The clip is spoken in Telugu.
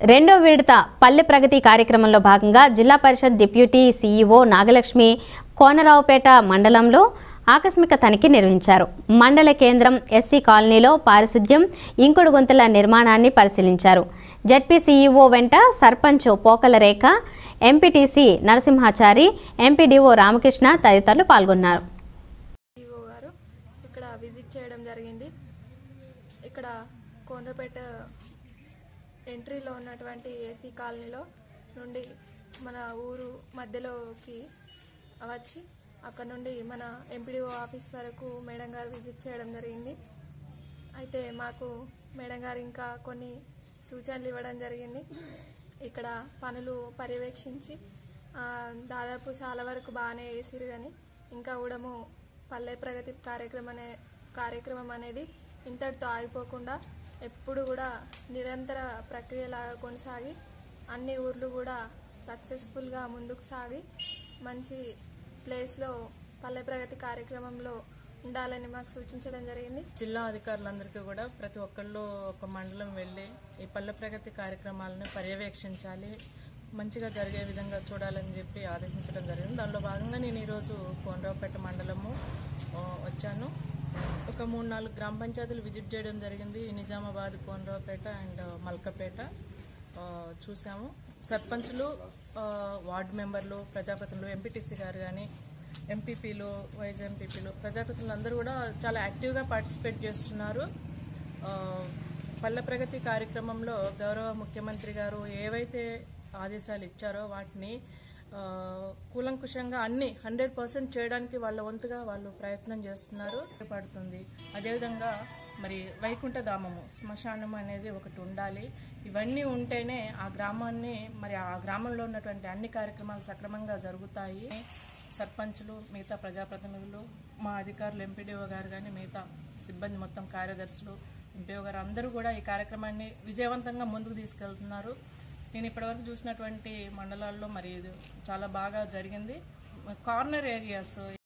రెండో విడత పల్లె ప్రగతి కార్యక్రమంలో భాగంగా జిల్లా పరిషత్ డిప్యూటీ సీఈఓ నాగలక్ష్మి కోనరావుపేట మండలంలో ఆకస్మిక తనిఖీ నిర్వహించారు మండల కేంద్రం ఎస్సీ కాలనీలో పారిశుద్ధ్యం ఇంకుడు గుంతల నిర్మాణాన్ని పరిశీలించారు జడ్పీ సీఈఓ వెంట సర్పంచ్ పోకల రేఖ ఎంపీటీసీ నరసింహాచారి ఎంపీడీఓ రామకృష్ణ తదితరులు పాల్గొన్నారు ఈఓ గారు ఇక్కడ విజిట్ చేయడం జరిగింది ఇక్కడ కోనరపేట ఎంట్రీలో ఉన్నటువంటి ఏసీ కాలనీలో నుండి మన ఊరు మధ్యలోకి వచ్చి అక్కడ నుండి మన ఎంపీడీఓ ఆఫీస్ వరకు మేడం గారు విజిట్ చేయడం జరిగింది అయితే మాకు మేడం గారు ఇంకా కొన్ని సూచనలు ఇవ్వడం జరిగింది ఇక్కడ పనులు పర్యవేక్షించి ఆ, దాదాపు చాలా వరకు బాగానే వేసిరు కానీ ఇంకా కూడాము పల్లె ప్రగతి కార్యక్రమం అనే కార్యక్రమం అనేది ఇంతటితో ఆగిపోకుండా ఎప్పుడు కూడా నిరంతర ప్రక్రియలాగా కొనసాగి అన్ని ఊర్లు కూడా సక్సెస్ఫుల్గా ముందుకు సాగి మంచి ప్లేస్లో పల్లె ప్రగతి కార్యక్రమంలో ఉండాలని మాకు సూచించడం జరిగింది జిల్లా అధికారులందరికీ కూడా ప్రతి ఒక్కళ్ళు ఒక మండలం వెళ్ళి ఈ పల్లె ప్రగతి కార్యక్రమాలను పర్యవేక్షించాలి మంచిగా జరిగే విధంగా చూడాలని చెప్పి ఆదేశించడం జరిగింది దానిలో భాగంగా నేను ఈరోజు కోనరావుపేట మండలము ఆ, వచ్చాను ఒక మూడు నాలుగు గ్రామ పంచాయతీలు విజిట్ చేయడం జరిగింది నిజామాబాద్ కోనరావుపేట అండ్ మల్కపేట ఆ, చూసాము సర్పంచులు ఆ, వార్డు మెంబర్లు ప్రజాప్రతినిధులు ఎంపీటీసీ గారు కానీ ఎంపీపీలు వైస్ ఎంపీపీలు ప్రజాప్రతినిధులు అందరూ కూడా చాలా యాక్టివ్గా పార్టిసిపేట్ చేస్తున్నారు ఆ, పల్లె ప్రగతి కార్యక్రమంలో గౌరవ ముఖ్యమంత్రి గారు ఏవైతే ఆదేశాలు ఇచ్చారో వాటిని ఆ, కూలంకుషంగా అన్ని హండ్రెడ్ పర్సెంట్ చేయడానికి వాళ్ళ వంతుగా వాళ్ళు ప్రయత్నం చేస్తున్నారు పడుతుంది అదేవిధంగా మరి వైకుంఠ ధామము శ్మశానం అనేది ఒకటి ఉండాలి ఇవన్నీ ఉంటేనే ఆ గ్రామాన్ని మరి ఆ గ్రామంలో ఉన్నటువంటి అన్ని కార్యక్రమాలు సక్రమంగా జరుగుతాయి సర్పంచులు మిగతా ప్రజాప్రతినిధులు మా అధికారులు ఎంపీడీఓ గారు కానీ మిగతా సిబ్బంది మొత్తం కార్యదర్శులు ఎంపీఓ గారు అందరూ కూడా ఈ కార్యక్రమాన్ని విజయవంతంగా ముందుకు తీసుకెళ్తున్నారు నేను ఇప్పటివరకు చూసినటువంటి మండలాల్లో మరి ఇది చాలా బాగా జరిగింది కార్నర్ ఏరియాస్